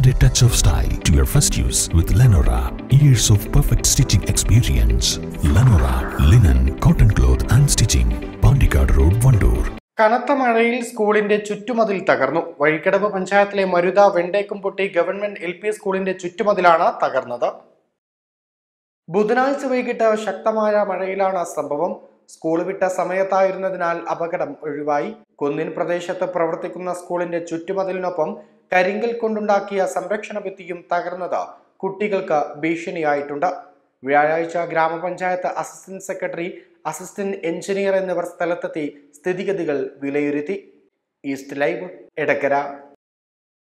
Add a touch of style to your first use with Lenora. Years of perfect stitching experience. Lenora, linen, cotton cloth and stitching. Pandikad Road, Vandoor. കനത്ത മഴയിൽ സ്കൂളിന്റെ ചുറ്റുമതിൽ തകർന്നു വഴിക്കടവ് പഞ്ചായത്തിലെ Marutha Vendekkumpotti government L P സ്കൂളിന്റെ ചുറ്റുമതിലാണ് തകർന്നത് ബുധനാഴ്ച വൈകിട്ട് ശക്തമായ മഴയിലാണ് സംഭവം സ്കൂൾ വിട്ട സമയത്തായിരുന്നതിനാൽ അപകടം ഒഴിവായി കുന്നിൻ പ്രദേശത്ത് പ്രവർത്തിക്കുന്ന സ്കൂളിന്റെ ചുറ്റുമതിലിനൊപ്പം കരിങ്കൽ കൊണ്ടുണ്ടാക്കിയ സംരക്ഷണ ഭിത്തിയും തകർന്നത് കുട്ടികൾക്ക് ഭീഷണിയായിട്ടുണ്ട് വ്യാഴാഴ്ച ഗ്രാമപഞ്ചായത്ത് അസിസ്റ്റന്റ് സെക്രട്ടറി അസിസ്റ്റന്റ് എഞ്ചിനീയർ എന്നിവർ സ്ഥലത്തെത്തി സ്ഥിതിഗതികൾ വിലയിരുത്തി ഈസ്റ്റ് ലൈവ് എടക്കര